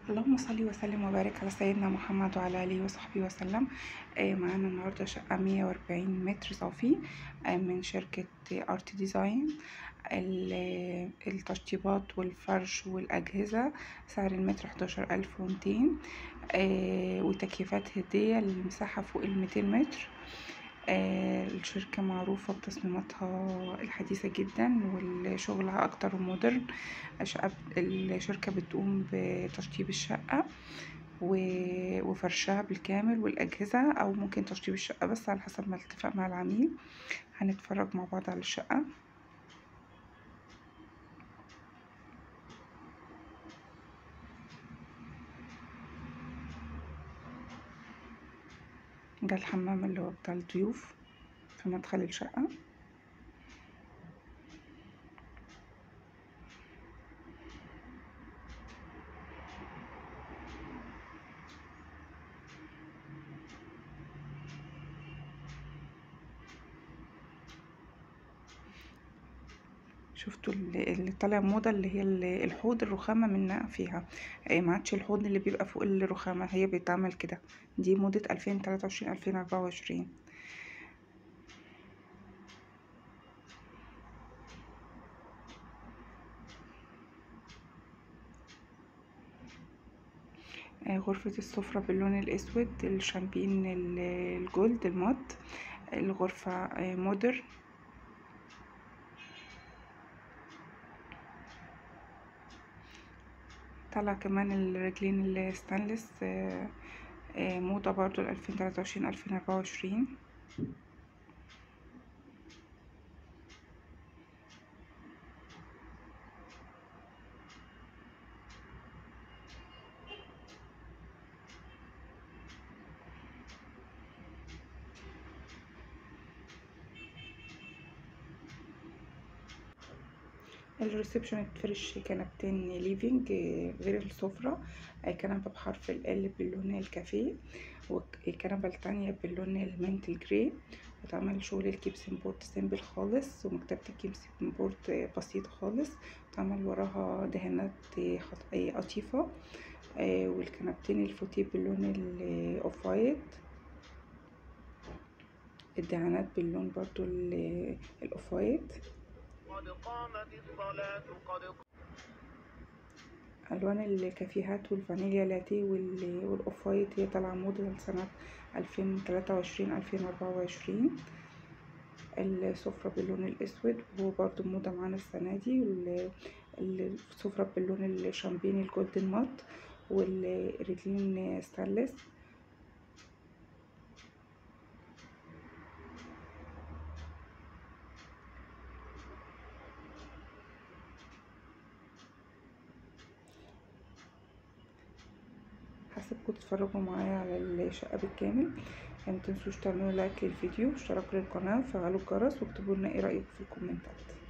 اللهم صل وسلم وبارك على سيدنا محمد وعلى اله وصحبه وسلم آه معانا النهارده شقه 140 متر صافي آه من شركه ارت ديزاين التشطيبات والفرش والاجهزه سعر المتر 11200 آه وتكييفات هديه المساحه فوق ال 200 متر آه الشركة معروفة بتصميماتها الحديثة جدا وشغلها أكتر مودرن الشركة بتقوم بتشطيب الشقة وفرشها بالكامل والأجهزة أو ممكن تشطيب الشقة بس على حسب ما اتفق مع العميل هنتفرج مع بعض على الشقة ده الحمام اللي هو بتاع الضيوف في مدخل الشقة شفتوا اللي طالع موضة اللي هي الحوض الرخامة من فيها ما عادش الحوض اللي بيبقى فوق الرخامة هي بيتعمل كده دي موضة ألفين تلاتة وعشرين ألفين أربعة وعشرين غرفة السفرة باللون الأسود الشامبين الجولد المات الغرفة مودرن طلع كمان الرجلين الستانلس موضة برضو الألفين تلاتة وعشرين ألفين أربعة وعشرين الريسبشن اتفرش كنبتين ليفينج غير السفرة كنبة بحرف ال باللون الكافيه والكنبة التانية باللون المنت الجري وتعمل شغل الكيبسن بورد سيمبل خالص ومكتبة الكيبسن بورد بسيطة خالص وتعمل وراها دهانات قطيفة والكنبتين الفوتيه باللون الاوف وايت الدهانات باللون برضو الاوف وايت قد قامت الصلاة قد ألوان الكافيهات والفانيليا لاتيه والأوف وايت هي طالعة موضة لسنة ألفين تلاتة وعشرين ألفين أربعة وعشرين السفرة باللون الأسود وهو برضو موضة معانا السنة دي السفرة باللون الشامبيني الجولدن مات والرجلين ستانلس هسيبكم تتفرجوا معايا على الشقة بالكامل يعني متنسوش تعملوا لايك للفيديو واشتراك للقناة وفعلوا الجرس واكتبوا لنا ايه رأيكم في الكومنتات